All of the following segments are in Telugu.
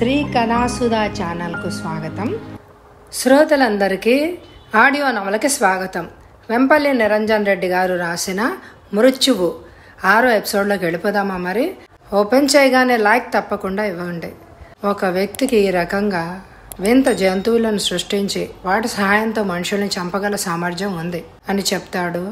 శ్రీ కళాసుధా ఛానల్కు స్వాగతం శ్రోతలందరికీ ఆడియో నవలకి స్వాగతం వెంపల్లి నిరంజన్ రెడ్డి గారు రాసిన మృత్యువు ఆరో ఎపిసోడ్లోకి వెళ్ళిపోదామా మరి ఓపెన్ చేయగానే లైక్ తప్పకుండా ఇవ్వండి ఒక వ్యక్తికి ఈ రకంగా వింత జంతువులను సృష్టించి వాటి సహాయంతో మనుషుల్ని చంపగల సామర్థ్యం ఉంది అని చెప్తాడు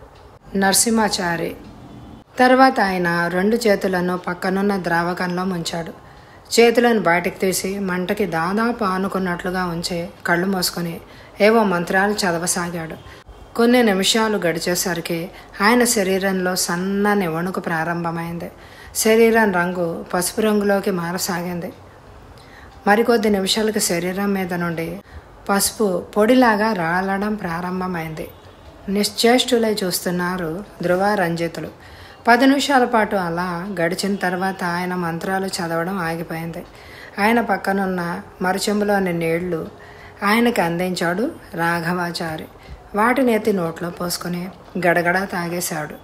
నరసింహాచారి తర్వాత ఆయన రెండు చేతులను పక్కనున్న ద్రావకంలో ముంచాడు చేతులను బయటకు తీసి మంటకి దాదాపు ఆనుకున్నట్లుగా ఉంచి కళ్ళు మూసుకొని ఏవో మంత్రాలు చదవసాగాడు కొన్ని నిమిషాలు గడిచేసరికి ఆయన శరీరంలో సన్నని వణుకు ప్రారంభమైంది శరీరం రంగు పసుపు రంగులోకి మారసాగింది మరికొద్ది నిమిషాలకు శరీరం మీద నుండి పసుపు పొడిలాగా రాలడం ప్రారంభమైంది నిశ్చేష్టులై చూస్తున్నారు ధృవ రంజితులు పది నిమిషాల పాటు అలా గడిచిన తర్వాత ఆయన మంత్రాలు చదవడం ఆగిపోయింది ఆయన పక్కనున్న మరచెంబులోని నీళ్లు ఆయనకి అందించాడు రాఘవాచారి వాటిని ఎత్తి నోట్లో పోసుకొని గడగడ తాగేశాడు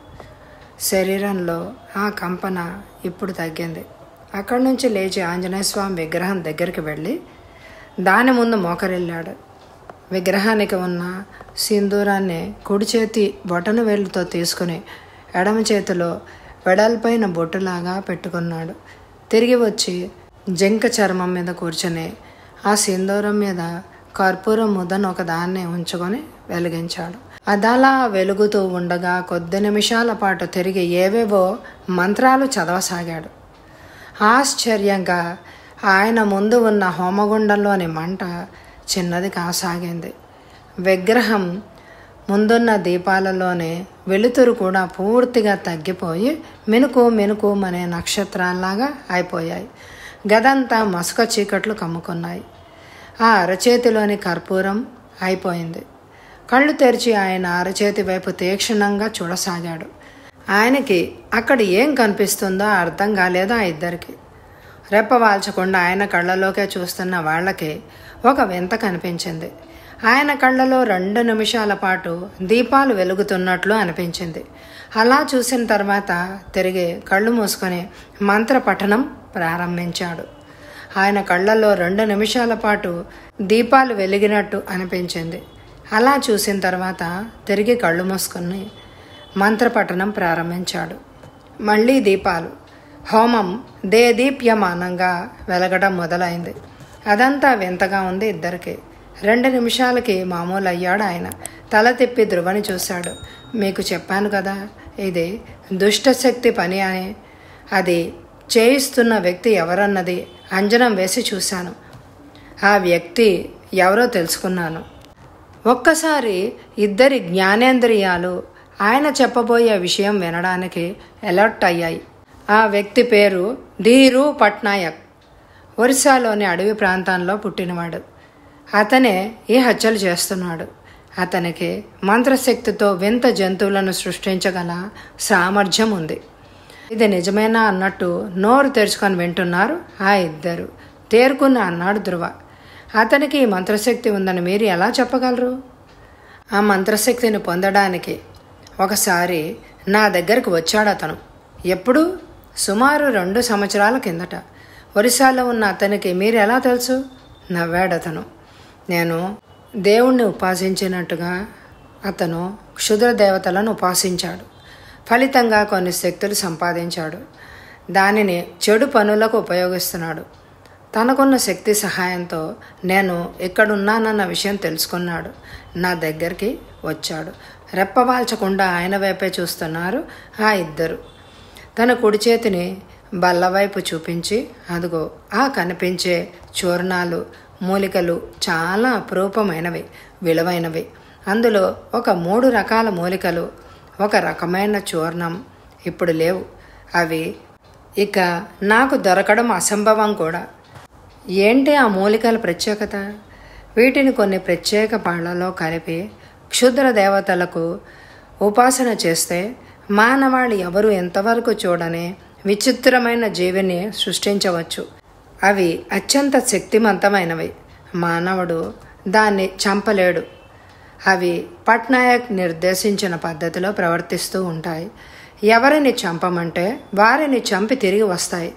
శరీరంలో ఆ కంపన ఇప్పుడు తగ్గింది అక్కడి నుంచి లేచి ఆంజనేయ స్వామి విగ్రహం దగ్గరికి వెళ్ళి దాని ముందు మోకరిల్లాడు విగ్రహానికి ఉన్న సింధూరాన్ని కుడి చేతి బొటను వేలుతో తీసుకుని ఎడమ చేతిలో వెడల్పైన బొట్టులాగా పెట్టుకున్నాడు తిరిగి వచ్చి జింక చర్మం మీద కూర్చొని ఆ సింధూరం మీద కర్పూరం ముద్దను ఒక దాన్ని ఉంచుకొని వెలిగించాడు అదలా వెలుగుతూ ఉండగా కొద్ది నిమిషాల పాటు తిరిగి ఏవేవో మంత్రాలు చదవసాగాడు ఆశ్చర్యంగా ఆయన ముందు ఉన్న హోమగుండంలోని మంట చిన్నది కాసాగింది విగ్రహం ముందున్న దీపాలలోనే వెలుతురు కూడా పూర్తిగా తగ్గిపోయి మెనుకు మెనుకు అనే నక్షత్రాల్లాగా అయిపోయాయి గదంతా మసక చీకట్లు కమ్ముకున్నాయి ఆ అరచేతిలోని కర్పూరం అయిపోయింది కళ్ళు తెరిచి ఆయన అరచేతి వైపు తీక్షణంగా చూడసాగాడు ఆయనకి అక్కడ ఏం కనిపిస్తుందో అర్థం కాలేదు ఆ ఇద్దరికి రెప్పవాల్చకుండా ఆయన కళ్ళలోకే చూస్తున్న వాళ్ళకి ఒక వింత కనిపించింది ఆయన కళ్ళలో రెండు నిమిషాల పాటు దీపాలు వెలుగుతున్నట్లు అనిపించింది అలా చూసిన తర్వాత తిరిగి కళ్ళు మూసుకొని మంత్ర పఠనం ప్రారంభించాడు ఆయన కళ్ళల్లో రెండు నిమిషాల పాటు దీపాలు వెలిగినట్టు అనిపించింది అలా చూసిన తర్వాత తిరిగి కళ్ళు మూసుకొని మంత్రపఠనం ప్రారంభించాడు మళ్ళీ దీపాలు హోమం దేదీప్యమానంగా వెలగడం మొదలైంది అదంతా వింతగా ఉంది ఇద్దరికి రెండు నిమిషాలకి మామూలు అయ్యాడు ఆయన తల తిప్పి ధృవని చూశాడు మీకు చెప్పాను కదా ఇది దుష్టశక్తి పని అని అది చేయిస్తున్న వ్యక్తి ఎవరన్నది అంజనం వేసి చూశాను ఆ వ్యక్తి ఎవరో తెలుసుకున్నాను ఒక్కసారి ఇద్దరి జ్ఞానేంద్రియాలు ఆయన చెప్పబోయే విషయం వినడానికి అలర్ట్ అయ్యాయి ఆ వ్యక్తి పేరు ధీరు పట్నాయక్ ఒరిస్సాలోని అడవి ప్రాంతంలో పుట్టినవాడు అతనే ఈ హత్యలు చేస్తున్నాడు అతనికి మంత్రశక్తితో వింత జంతువులను సృష్టించగల సామర్థ్యం ఉంది ఇది నిజమేనా అన్నట్టు నోరు తెరుచుకొని వింటున్నారు ఆ ఇద్దరు తేరుకున్న అన్నాడు ధృవ అతనికి ఈ మంత్రశక్తి ఉందని మీరు ఎలా చెప్పగలరు ఆ మంత్రశక్తిని పొందడానికి ఒకసారి నా దగ్గరకు వచ్చాడు అతను ఎప్పుడు సుమారు రెండు సంవత్సరాల కిందట ఒరిస్సాలో ఉన్న అతనికి మీరు ఎలా తెలుసు నవ్వాడు అతను నేను దేవుణ్ణి ఉపాసించినట్టుగా అతను క్షుద్ర దేవతలను ఉపాసించాడు ఫలితంగా కొన్ని శక్తులు సంపాదించాడు దానిని చెడు పనులకు ఉపయోగిస్తున్నాడు తనకున్న శక్తి సహాయంతో నేను ఇక్కడున్నానన్న విషయం తెలుసుకున్నాడు నా దగ్గరికి వచ్చాడు రెప్పవాల్చకుండా ఆయన వైపే చూస్తున్నారు ఆ ఇద్దరు తన కుడి చేతిని బల్లవైపు చూపించి అదిగో ఆ కనిపించే చూర్ణాలు మూలికలు చాలా అపురూపమైనవి విలువైనవి అందులో ఒక మూడు రకాల మూలికలు ఒక రకమైన చూర్ణం ఇప్పుడు లేవు అవి ఇక నాకు దొరకడం అసంభవం కూడా ఏంటి ఆ మూలికల ప్రత్యేకత వీటిని కొన్ని ప్రత్యేక పళ్ళలో కలిపి క్షుద్ర దేవతలకు ఉపాసన చేస్తే మానవాళి ఎవరు ఎంతవరకు చూడని విచిత్రమైన జీవిని సృష్టించవచ్చు అవి అత్యంత శక్తివంతమైనవి మానవుడు దాన్ని చంపలేడు అవి పట్నాయక్ నిర్దేశించిన పద్ధతిలో ప్రవర్తిస్తూ ఉంటాయి ఎవరిని చంపమంటే వారిని చంపి తిరిగి వస్తాయి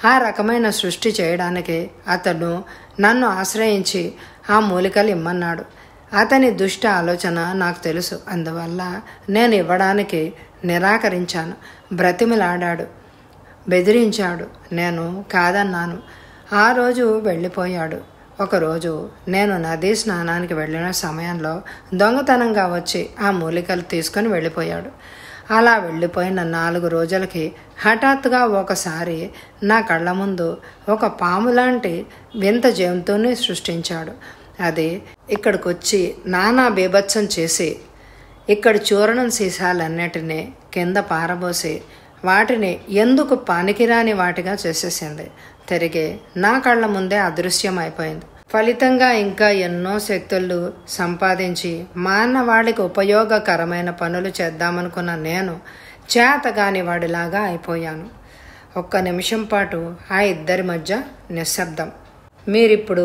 ఆ రకమైన సృష్టి చేయడానికి అతడు నన్ను ఆశ్రయించి ఆ మూలికలు ఇమ్మన్నాడు అతని దుష్ట ఆలోచన నాకు తెలుసు అందువల్ల నేను ఇవ్వడానికి నిరాకరించాను బ్రతిమలాడాడు బెదిరించాడు నేను కాదన్నాను ఆ రోజు వెళ్ళిపోయాడు ఒకరోజు నేను నదీ స్నానానికి వెళ్ళిన సమయంలో దొంగతనంగా వచ్చి ఆ మూలికలు తీసుకొని వెళ్ళిపోయాడు అలా వెళ్ళిపోయిన నాలుగు రోజులకి హఠాత్తుగా ఒకసారి నా కళ్ళ ముందు ఒక పాము లాంటి వింత జంతువుని సృష్టించాడు అది ఇక్కడికి వచ్చి నానా బీభత్సం చేసి ఇక్కడ చూరణం సీసాలన్నిటినీ కింద పారబోసి వాటిని ఎందుకు పనికిరాని వాటిగా చేసేసింది తిరిగి నా కళ్ళ ముందే అదృశ్యం అయిపోయింది ఫలితంగా ఇంకా ఎన్నో శక్తులు సంపాదించి మానవాళికి ఉపయోగకరమైన పనులు చేద్దామనుకున్న నేను చేతగాని వాడిలాగా అయిపోయాను ఒక్క నిమిషం పాటు ఆ ఇద్దరి మధ్య నిశ్శబ్దం మీరిప్పుడు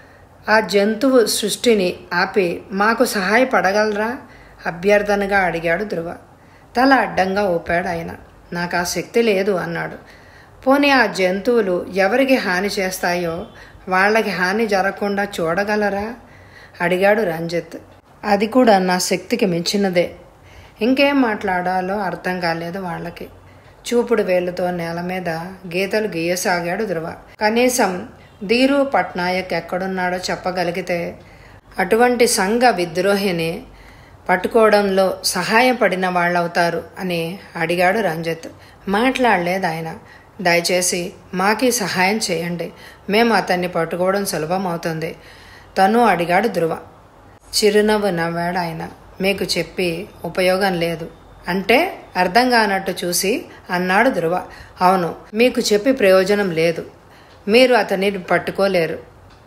ఆ జంతువు సృష్టిని ఆపి మాకు సహాయపడగలరా అభ్యర్థనగా అడిగాడు ధృవ తల అడ్డంగా ఊపాడు ఆయన నాకు ఆ శక్తి లేదు అన్నాడు పోనీ ఆ జంతువులు ఎవరికి హాని చేస్తాయో వాళ్ళకి హాని జరగకుండా చూడగలరా అడిగాడు రంజిత్ అది కూడా నా శక్తికి మించినదే ఇంకేం మాట్లాడాలో అర్థం కాలేదు వాళ్ళకి చూపుడు వేలుతో నేల మీద గీతలు గీయసాగాడు ధృవ కనీసం ధీరు పట్నాయక్ ఎక్కడున్నాడో చెప్పగలిగితే అటువంటి సంఘ విద్రోహిని పట్టుకోవడంలో సహాయపడిన వాళ్ళవుతారు అని అడిగాడు రంజిత్ మాట్లాడలేదు ఆయన దయచేసి మాకీ సహాయం చేయండి మేము అతన్ని పట్టుకోవడం సులభం అవుతుంది తను అడిగాడు ధృవ చిరునవ్వు నవ్వాడు ఆయన మీకు చెప్పి ఉపయోగం లేదు అంటే అర్థం కానట్టు చూసి అన్నాడు ధృవ అవును మీకు చెప్పి ప్రయోజనం లేదు మీరు అతన్ని పట్టుకోలేరు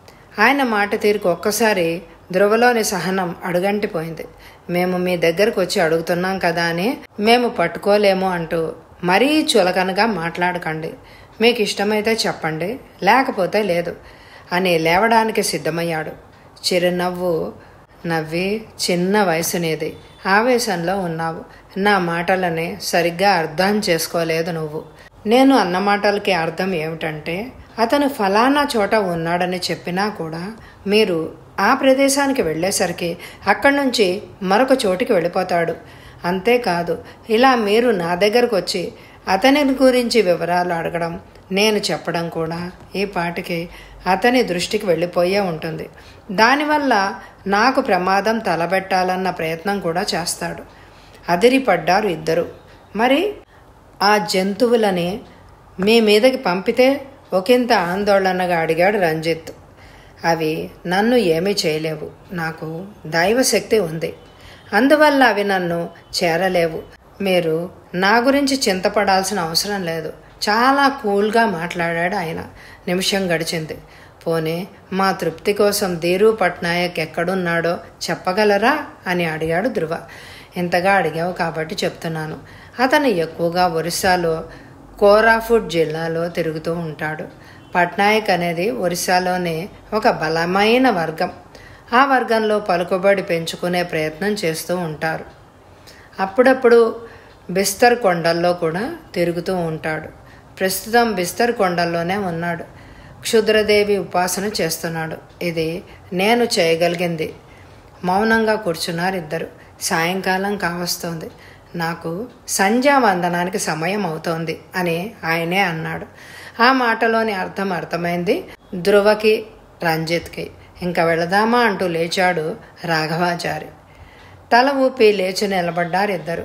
ఆయన మాట తీరుకు ఒక్కసారి ధ్రువలోని సహనం అడుగంటిపోయింది మేము మీ దగ్గరకు వచ్చి అడుగుతున్నాం కదా అని మేము పట్టుకోలేము అంటూ మరీ చులకనగా మాట్లాడకండి మీకు ఇష్టమైతే చెప్పండి లేకపోతే లేదు అని లేవడానికి సిద్ధమయ్యాడు చిరునవ్వు నవ్వి చిన్న వయసునేది ఆవేశంలో ఉన్నావు నా మాటలని సరిగ్గా అర్థం చేసుకోలేదు నువ్వు నేను అన్న మాటలకి అర్థం ఏమిటంటే అతను ఫలానా చోట ఉన్నాడని చెప్పినా కూడా మీరు ఆ ప్రదేశానికి వెళ్ళేసరికి అక్కడి నుంచి మరొక చోటికి వెళ్ళిపోతాడు అంతేకాదు ఇలా మీరు నా దగ్గరకు వచ్చి అతని గురించి వివరాలు అడగడం నేను చెప్పడం కూడా ఈ పాటికి అతని దృష్టికి వెళ్ళిపోయే ఉంటుంది దానివల్ల నాకు ప్రమాదం తలబెట్టాలన్న ప్రయత్నం కూడా చేస్తాడు అదిరిపడ్డారు ఇద్దరు మరి ఆ జంతువులని మీ మీదకి పంపితే ఒకంత ఆందోళనగా అడిగాడు రంజిత్ అవి నన్ను ఏమీ చేయలేవు నాకు దైవశక్తి ఉంది అందువల్ల అవి నన్ను చేరలేవు మీరు నా గురించి చింతపడాల్సిన అవసరం లేదు చాలా కూల్గా మాట్లాడాడు ఆయన నిమిషం గడిచింది పోనీ మా తృప్తి కోసం ధీరు పట్నాయక్ ఎక్కడున్నాడో చెప్పగలరా అని అడిగాడు ధృవ ఇంతగా అడిగావు కాబట్టి చెప్తున్నాను అతను ఎక్కువగా ఒరిస్సాలో కోరాఫుట్ జిల్లాలో తిరుగుతూ ఉంటాడు పట్నాయక్ అనేది ఒరిస్సాలోని ఒక బలమైన వర్గం ఆ వర్గంలో పలుకుబడి పెంచుకునే ప్రయత్నం చేస్తూ ఉంటారు అప్పుడప్పుడు బిస్తర్ కొండల్లో కూడా తిరుగుతూ ఉంటాడు ప్రస్తుతం బిస్తర్ కొండల్లోనే ఉన్నాడు క్షుద్రదేవి ఉపాసన చేస్తున్నాడు ఇది నేను చేయగలిగింది మౌనంగా కూర్చున్నారు ఇద్దరు సాయంకాలం కావస్తోంది నాకు సంధ్యావందనానికి సమయం అవుతోంది అని ఆయనే అన్నాడు ఆ మాటలోని అర్థం అర్థమైంది ధ్రువకి రంజిత్కి ఇంకా వెళదామా అంటూ లేచాడు రాఘవాచారి తల ఊపి లేచి నిలబడ్డారు ఇద్దరు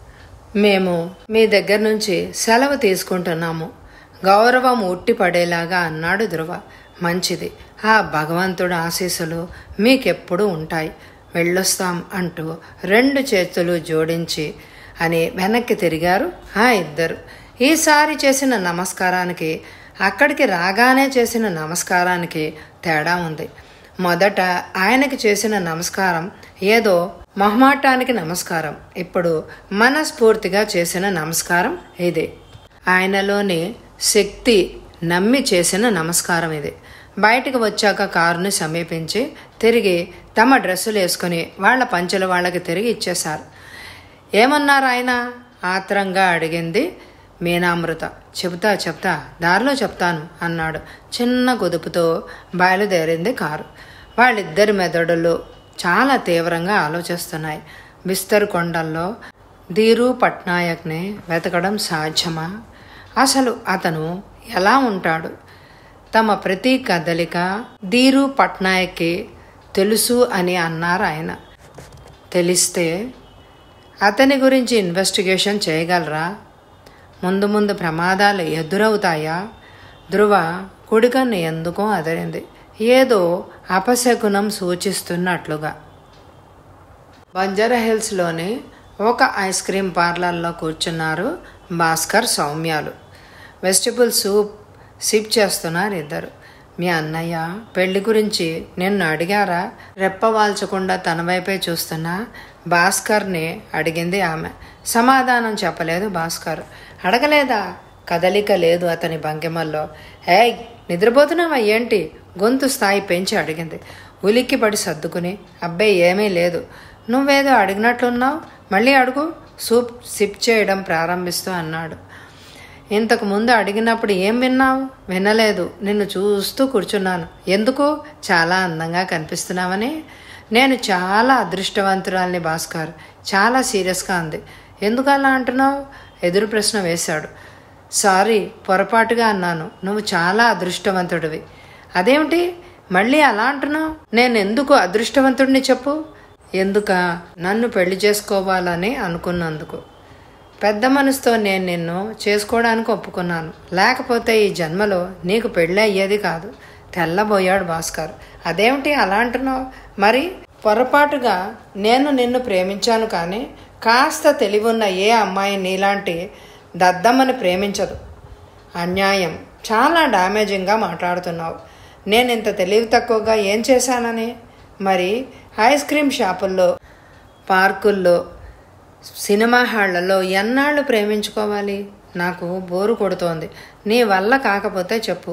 మేము మీ దగ్గర నుంచి సెలవు తీసుకుంటున్నాము గౌరవం ఉట్టి పడేలాగా అన్నాడు ధ్రువ మంచిది ఆ భగవంతుడు ఆశీస్సులు మీకెప్పుడు ఉంటాయి వెళ్ళొస్తాం అంటూ రెండు చేతులు జోడించి అని వెనక్కి తిరిగారు ఆ ఇద్దరు ఈసారి చేసిన నమస్కారానికి అక్కడికి రాగానే చేసిన నమస్కారానికి తేడా ఉంది మొదట ఆయనకి చేసిన నమస్కారం ఏదో మొహమాటానికి నమస్కారం ఇప్పుడు మనస్ఫూర్తిగా చేసిన నమస్కారం ఇదే ఆయనలోని శక్తి నమ్మి చేసిన నమస్కారం ఇది బయటకు వచ్చాక కారుని సమీపించి తిరిగి తమ డ్రెస్సులు వేసుకుని వాళ్ళ పంచెలు వాళ్ళకి తిరిగి ఇచ్చేశారు ఏమన్నారు ఆయన ఆత్రంగా అడిగింది మీనామృత చెబుతా చెప్తా దారిలో చెప్తాను అన్నాడు చిన్న కుదుపుతో బయలుదేరింది కారు వాళ్ళిద్దరి మెదడులు చాలా తీవ్రంగా ఆలోచిస్తున్నాయి బిస్తర్ కొండల్లో ధీరు పట్నాయక్ని వెతకడం సాధ్యమా అసలు అతను ఎలా ఉంటాడు తమ ప్రతి కదలిక ధీరు పట్నాయక్కి తెలుసు అని అన్నారు ఆయన తెలిస్తే అతని గురించి ఇన్వెస్టిగేషన్ చేయగలరా ముందు ముందు ప్రమాదాలు ఎదురవుతాయా ధృవ కుడికన్ను ఎందుకో అదిరింది ఏదో అపశకునం సూచిస్తున్నట్లుగా బంజారా హిల్స్లోని ఒక ఐస్ క్రీమ్ పార్లర్లో కూర్చున్నారు భాస్కర్ సౌమ్యాలు వెజిటబుల్ సూప్ సిప్ చేస్తున్నారు ఇద్దరు మీ అన్నయ్య పెళ్లి గురించి నిన్ను అడిగారా రెప్పవాల్చకుండా తన వైపే చూస్తున్న భాస్కర్ని అడిగింది ఆమె సమాధానం చెప్పలేదు భాస్కర్ అడగలేదా కదలిక లేదు అతని భంగిమల్లో ఏయ్ నిద్రపోతున్నావా ఏంటి గొంతు స్థాయి పెంచి అడిగింది ఉలిక్కి పడి సర్దుకుని అబ్బాయి ఏమీ లేదు నువ్వేదో అడిగినట్లున్నావు మళ్ళీ అడుగు సూప్ సిప్ చేయడం ప్రారంభిస్తూ అన్నాడు ఇంతకు ముందు అడిగినప్పుడు ఏం విన్నావు వినలేదు నిన్ను చూస్తూ కూర్చున్నాను ఎందుకు చాలా అందంగా కనిపిస్తున్నావని నేను చాలా అదృష్టవంతురాల్ని భాస్కర్ చాలా సీరియస్గా ఉంది ఎందుకు అలా అంటున్నావు ఎదురు ప్రశ్న వేశాడు సారీ పొరపాటుగా అన్నాను నువ్వు చాలా అదృష్టవంతుడివి అదేమిటి మళ్ళీ అలా అంటున్నావు నేను ఎందుకు అదృష్టవంతుడిని చెప్పు ఎందుక నన్ను పెళ్లి చేసుకోవాలని అనుకున్నందుకు పెద్ద మనసుతో నేను నిన్ను చేసుకోవడానికి ఒప్పుకున్నాను లేకపోతే ఈ జన్మలో నీకు పెళ్ళి అయ్యేది కాదు తెల్లబోయాడు భాస్కర్ అదేమిటి అలా అంటున్నావు మరి పొరపాటుగా నేను నిన్ను ప్రేమించాను కానీ కాస్త తెలివున్న ఏ అమ్మాయి నీలాంటి దద్దమ్మని ప్రేమించదు అన్యాయం చాలా డ్యామేజింగ్గా మాట్లాడుతున్నావు నేను ఇంత తెలివి తక్కువగా ఏం చేశానని మరి ఐస్ క్రీమ్ షాపుల్లో పార్కుల్లో సినిమా హాళ్లలో ఎన్నాళ్ళు ప్రేమించుకోవాలి నాకు బోరు కొడుతోంది నీ వల్ల కాకపోతే చెప్పు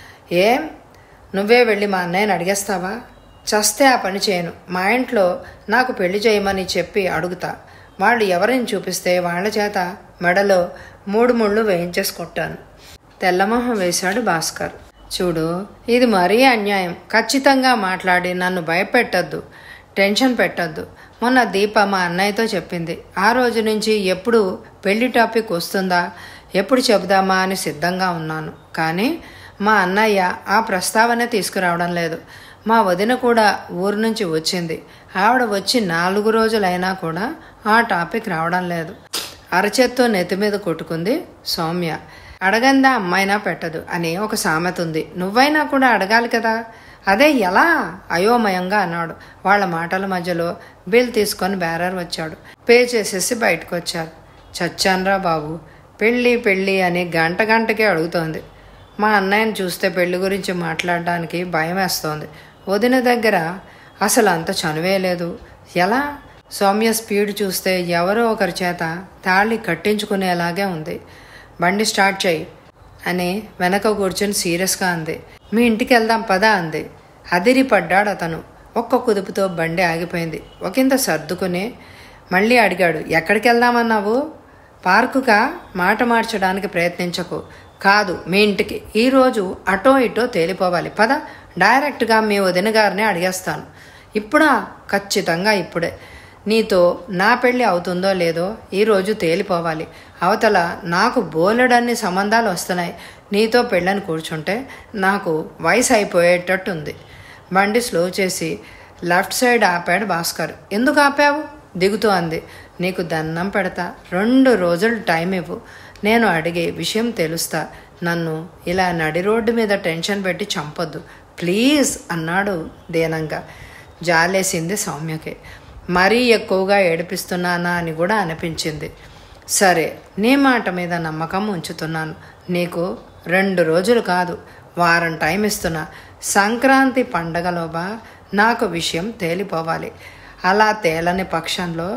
ఏం నువ్వే వెళ్ళి మా అన్నయ్యని అడిగేస్తావా చస్తే ఆ పని చేయను మా ఇంట్లో నాకు పెళ్లి చేయమని చెప్పి అడుగుతా వాళ్ళు ఎవరిని చూపిస్తే వాళ్ళ చేత మెడలో మూడు ముళ్ళు వేయించేసుకుంటాను తెల్లమొహం వేశాడు భాస్కర్ చూడు ఇది మరీ అన్యాయం ఖచ్చితంగా మాట్లాడి నన్ను భయపెట్టద్దు టెన్షన్ పెట్టద్దు మొన్న దీప మా అన్నయ్యతో చెప్పింది ఆ రోజు నుంచి ఎప్పుడు పెళ్లి టాపిక్ వస్తుందా ఎప్పుడు చెబుదామా అని సిద్ధంగా ఉన్నాను కానీ మా అన్నయ్య ఆ ప్రస్తావన తీసుకురావడం లేదు మా వదిన కూడా ఊరు నుంచి వచ్చింది ఆవిడ వచ్చి నాలుగు రోజులైనా కూడా ఆ టాపిక్ రావడం లేదు అరచేత్తో నెత్తి మీద కొట్టుకుంది సౌమ్య అడగందా అమ్మాయినా పెట్టదు అని ఒక సామెత ఉంది నువ్వైనా కూడా అడగాలి కదా అదే ఎలా అయోమయంగా అన్నాడు వాళ్ళ మాటల మధ్యలో బిల్ తీసుకొని బేరర్ వచ్చాడు పే చేసేసి బయటకు వచ్చారు చచ్చాన్రా బాబు పెళ్ళి పెళ్ళి అని గంట గంటకే అడుగుతోంది మా అన్నయ్యని చూస్తే పెళ్లి గురించి మాట్లాడడానికి భయం వేస్తోంది వదిన దగ్గర అసలు అంత చనువే లేదు ఎలా సౌమ్య స్పీడ్ చూస్తే ఎవరో ఒకరి చేత తాళి కట్టించుకునేలాగే ఉంది బండి స్టార్ట్ చేయి అని వెనక కూర్చొని సీరియస్గా అంది మీ ఇంటికి వెళ్దాం పదా అంది అదిరి పడ్డాడు అతను ఒక్క కుదుపుతో బండి ఆగిపోయింది ఒకంత సర్దుకుని మళ్ళీ అడిగాడు ఎక్కడికి వెళ్దామన్నావు పార్కుగా మాట మార్చడానికి ప్రయత్నించకు కాదు మీ ఇంటికి ఈరోజు అటో ఇటో తేలిపోవాలి పద డైరెక్ట్గా మీ వదిన గారిని అడిగేస్తాను ఇప్పుడా ఖచ్చితంగా ఇప్పుడే నీతో నా పెళ్ళి అవుతుందో లేదో ఈరోజు తేలిపోవాలి అవతల నాకు బోలెడన్ని సంబంధాలు వస్తున్నాయి నీతో పెళ్ళని కూర్చుంటే నాకు వయసు అయిపోయేటట్టుంది బండి స్లో చేసి లెఫ్ట్ సైడ్ ఆపాడు భాస్కర్ ఎందుకు ఆపావు దిగుతూ అంది నీకు దండం పెడతా రెండు రోజులు టైం ఇవ్వు నేను అడిగే విషయం తెలుస్తా నన్ను ఇలా నడి రోడ్డు మీద టెన్షన్ పెట్టి చంపొద్దు ప్లీజ్ అన్నాడు దీనంగా జాలేసింది సౌమ్యకి మరీ ఎక్కువగా ఏడిపిస్తున్నానా అని కూడా అనిపించింది సరే నీ మాట మీద నమ్మకం ఉంచుతున్నాను నీకు రెండు రోజులు కాదు వారం టైం ఇస్తున్నా సంక్రాంతి పండగలోబా నాకు విషయం తేలిపోవాలి అలా తేలని పక్షంలో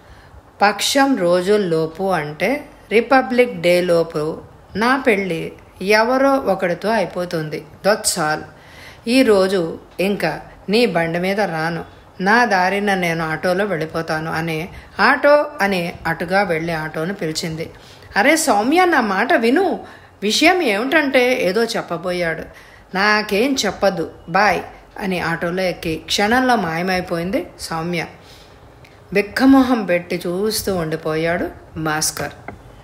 పక్షం రోజుల్లోపు అంటే రిపబ్లిక్ డే లోపు నా పెళ్ళి ఎవరో ఒకడితో అయిపోతుంది దట్స్ ఆల్ ఈరోజు ఇంకా నీ బండి మీద రాను నా దారిన నేను ఆటోలో వెళ్ళిపోతాను అని ఆటో అని అటుగా వెళ్ళి ఆటోను పిలిచింది అరే సౌమ్య నా మాట విను విషయం ఏమిటంటే ఏదో చెప్పబోయాడు నాకేం చెప్పద్దు బాయ్ అని ఆటోలో ఎక్కి క్షణంలో మాయమైపోయింది సౌమ్య బిక్కమొహం పెట్టి చూస్తూ ఉండిపోయాడు భాస్కర్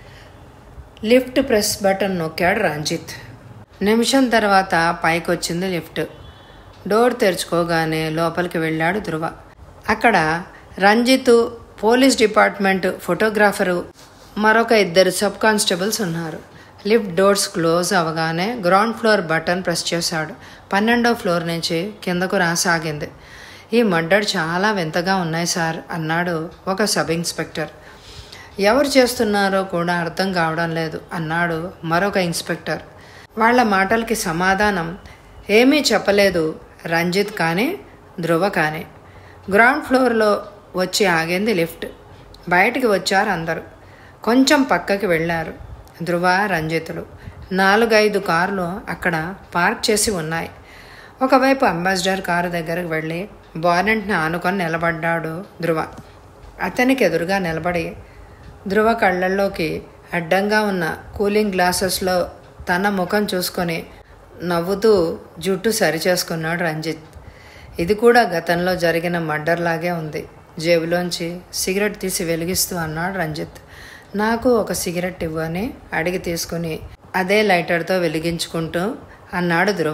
లిఫ్ట్ ప్రెస్ బటన్ నొక్కాడు రంజిత్ నిమిషం తర్వాత పైకి వచ్చింది లిఫ్ట్ డోర్ తెరుచుకోగానే లోపలికి వెళ్ళాడు ధృవ అక్కడ రంజిత్ పోలీస్ డిపార్ట్మెంట్ ఫోటోగ్రాఫరు మరొక ఇద్దరు సబ్ కానిస్టేబుల్స్ ఉన్నారు లిఫ్ట్ డోర్స్ క్లోజ్ అవగానే గ్రౌండ్ ఫ్లోర్ బటన్ ప్రెస్ చేశాడు పన్నెండో ఫ్లోర్ నుంచి కిందకు రాసాగింది ఈ మర్డర్ చాలా వింతగా ఉన్నాయి సార్ అన్నాడు ఒక సబ్ ఇన్స్పెక్టర్ ఎవరు చేస్తున్నారో కూడా అర్థం కావడం లేదు అన్నాడు మరొక ఇన్స్పెక్టర్ వాళ్ళ మాటలకి సమాధానం ఏమీ చెప్పలేదు రంజిత్ కానీ ధ్రువ కానీ గ్రౌండ్ ఫ్లోర్లో వచ్చి ఆగింది లిఫ్ట్ బయటికి వచ్చారు అందరూ కొంచెం పక్కకి వెళ్ళారు ధ్రువ రంజితులు నాలుగైదు కార్లు అక్కడ పార్క్ చేసి ఉన్నాయి ఒకవైపు అంబాసిడర్ కారు దగ్గరకు వెళ్ళి బానెట్ని ఆనుకొని నిలబడ్డాడు ధ్రువ అతనికి ఎదురుగా నిలబడి ధ్రువ కళ్ళల్లోకి అడ్డంగా ఉన్న కూలింగ్ గ్లాసెస్లో తన ముఖం చూసుకొని నవ్వుతూ జుట్టు సరిచేసుకున్నాడు రంజిత్ ఇది కూడా గతంలో జరిగిన మర్డర్ లాగే ఉంది జేబులోంచి సిగరెట్ తీసి వెలిగిస్తూ అన్నాడు రంజిత్ నాకు ఒక సిగరెట్ ఇవ్వని అడిగి తీసుకుని అదే లైటర్తో వెలిగించుకుంటూ అన్నాడు ధ్రువ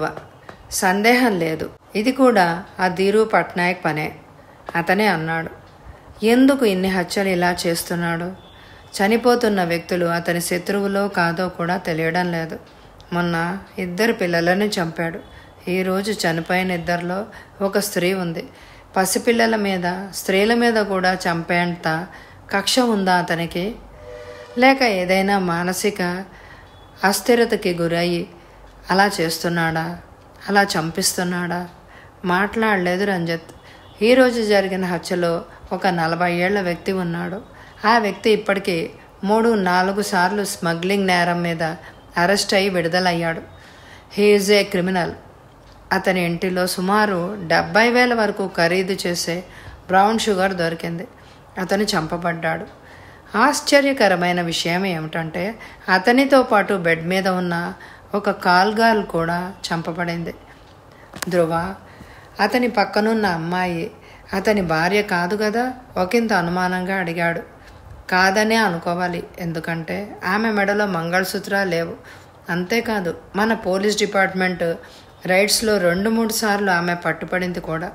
సందేహం లేదు ఇది కూడా ఆ ధీరు పట్నాయక్ పనే అతనే అన్నాడు ఎందుకు ఇన్ని హత్యలు ఇలా చేస్తున్నాడు చనిపోతున్న వ్యక్తులు అతని శత్రువులో కాదో కూడా తెలియడం లేదు మొన్న ఇద్దరు పిల్లలను చంపాడు ఈరోజు చనిపోయిన ఇద్దరిలో ఒక స్త్రీ ఉంది పసిపిల్లల మీద స్త్రీల మీద కూడా చంపేంత కక్ష ఉందా అతనికి లేక ఏదైనా మానసిక అస్థిరతకి గురయ్యి అలా చేస్తున్నాడా అలా చంపిస్తున్నాడా మాట్లాడలేదు రంజిత్ ఈరోజు జరిగిన హత్యలో ఒక నలభై ఏళ్ల వ్యక్తి ఉన్నాడు ఆ వ్యక్తి ఇప్పటికీ మూడు నాలుగు సార్లు స్మగ్లింగ్ నేరం మీద అరెస్ట్ అయి విడుదలయ్యాడు హీఈజ్ ఏ క్రిమినల్ అతని ఇంటిలో సుమారు డెబ్బై వేల వరకు ఖరీదు చేసే బ్రౌన్ షుగర్ దొరికింది అతను చంపబడ్డాడు ఆశ్చర్యకరమైన విషయం ఏమిటంటే అతనితో పాటు బెడ్ మీద ఉన్న ఒక కాల్ గర్ల్ కూడా చంపబడింది ధ్రువ అతని పక్కనున్న అమ్మాయి అతని భార్య కాదు కదా ఒకంత అనుమానంగా అడిగాడు కాదనే అనుకోవాలి ఎందుకంటే ఆమె మెడలో మంగళసూత్రాలు లేవు అంతేకాదు మన పోలీస్ డిపార్ట్మెంట్ రైడ్స్లో రెండు మూడు సార్లు ఆమె పట్టుపడింది కూడా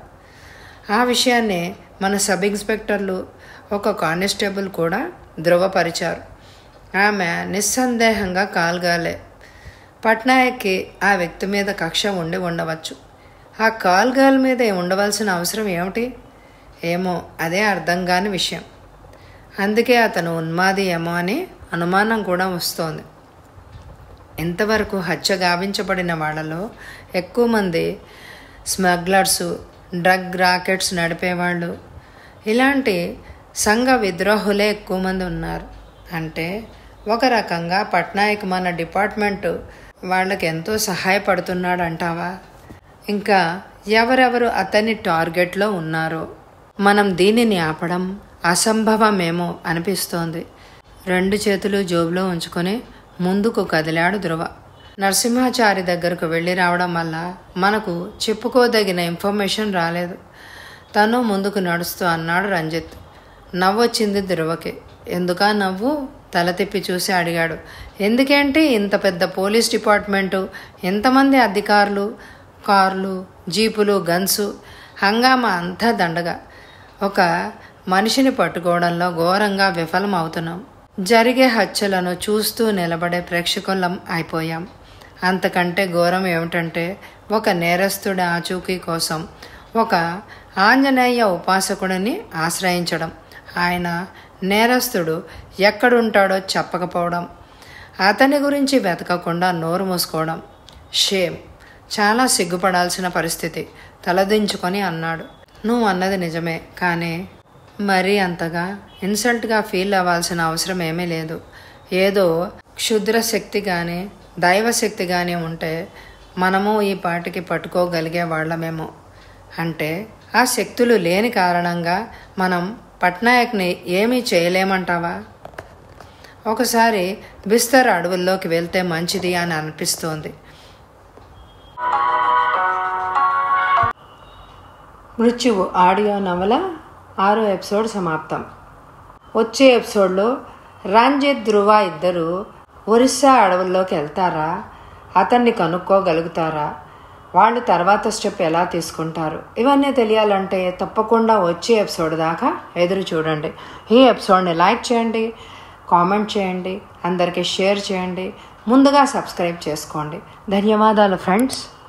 ఆ విషయాన్ని మన సబ్ ఇన్స్పెక్టర్లు ఒక కానిస్టేబుల్ కూడా ధృవపరిచారు ఆమె నిస్సందేహంగా కాల్గాలే పట్నాయక్కి ఆ వ్యక్తి మీద కక్ష ఉండి ఉండవచ్చు ఆ కాల్ గర్ల్ మీద ఉండవలసిన అవసరం ఏమిటి ఏమో అదే అర్థం కాని విషయం అందుకే అతను ఉన్మాది ఏమో అని అనుమానం కూడా వస్తోంది ఇంతవరకు హత్య గావించబడిన వాళ్ళలో ఎక్కువ మంది స్మగ్లర్సు డ్రగ్ రాకెట్స్ నడిపేవాళ్ళు ఇలాంటి సంఘ విద్రోహులే ఎక్కువ మంది ఉన్నారు అంటే ఒక రకంగా పట్నాయక్ మన డిపార్ట్మెంట్ వాళ్ళకి ఎంతో సహాయపడుతున్నాడు అంటావా ఇంకా ఎవరెవరు అతని టార్గెట్లో ఉన్నారో మనం దీనిని ఆపడం అసంభవమేమో అనిపిస్తోంది రెండు చేతులు జోబులో ఉంచుకొని ముందుకు కదిలాడు ధ్రువ నరసింహాచారి దగ్గరకు వెళ్ళి రావడం వల్ల మనకు చెప్పుకోదగిన ఇన్ఫర్మేషన్ రాలేదు తను ముందుకు నడుస్తూ అన్నాడు రంజిత్ నవ్వొచ్చింది ధ్రువకి ఎందుకా నవ్వు తల తిప్పి చూసి అడిగాడు ఎందుకేంటి ఇంత పెద్ద పోలీస్ డిపార్ట్మెంటు ఎంతమంది అధికారులు కార్లు జీపులు గన్సు హంగామా అంతా దండగా ఒక మనిషిని పట్టుకోవడంలో ఘోరంగా విఫలం అవుతున్నాం జరిగే హత్యలను చూస్తూ నిలబడే ప్రేక్షకులం అయిపోయాం అంతకంటే ఘోరం ఏమిటంటే ఒక నేరస్తుడి ఆచూకీ కోసం ఒక ఆంజనేయ ఉపాసకుడిని ఆశ్రయించడం ఆయన నేరస్తుడు ఎక్కడుంటాడో చెప్పకపోవడం అతని గురించి వెతకకుండా నోరు మూసుకోవడం షేమ్ చాలా సిగ్గుపడాల్సిన పరిస్థితి తలదించుకొని అన్నాడు నువ్వు అన్నది నిజమే కానీ మరీ అంతగా ఇన్సల్ట్గా ఫీల్ అవ్వాల్సిన అవసరం ఏమీ లేదు ఏదో క్షుద్ర శక్తి కానీ దైవశక్తి కానీ ఉంటే మనము ఈ పాటికి పట్టుకోగలిగే వాళ్ళమేమో అంటే ఆ శక్తులు లేని కారణంగా మనం పట్నాయక్ని ఏమీ చేయలేమంటావా ఒకసారి బిస్తర్ అడవుల్లోకి వెళ్తే మంచిది అని అనిపిస్తోంది మృత్యువు ఆడియో నవల ఆరో ఎపిసోడ్ సమాప్తం వచ్చే ఎపిసోడ్లో రంజిత్ ధృవ ఇద్దరు ఒరిస్సా అడవుల్లోకి వెళ్తారా అతన్ని కనుక్కోగలుగుతారా వాళ్ళు తర్వాత స్టెప్ ఎలా తీసుకుంటారు ఇవన్నీ తెలియాలంటే తప్పకుండా వచ్చే ఎపిసోడ్ దాకా ఎదురు చూడండి ఈ ఎపిసోడ్ని లైక్ చేయండి కామెంట్ చేయండి అందరికీ షేర్ చేయండి ముందుగా సబ్స్క్రైబ్ చేసుకోండి ధన్యవాదాలు ఫ్రెండ్స్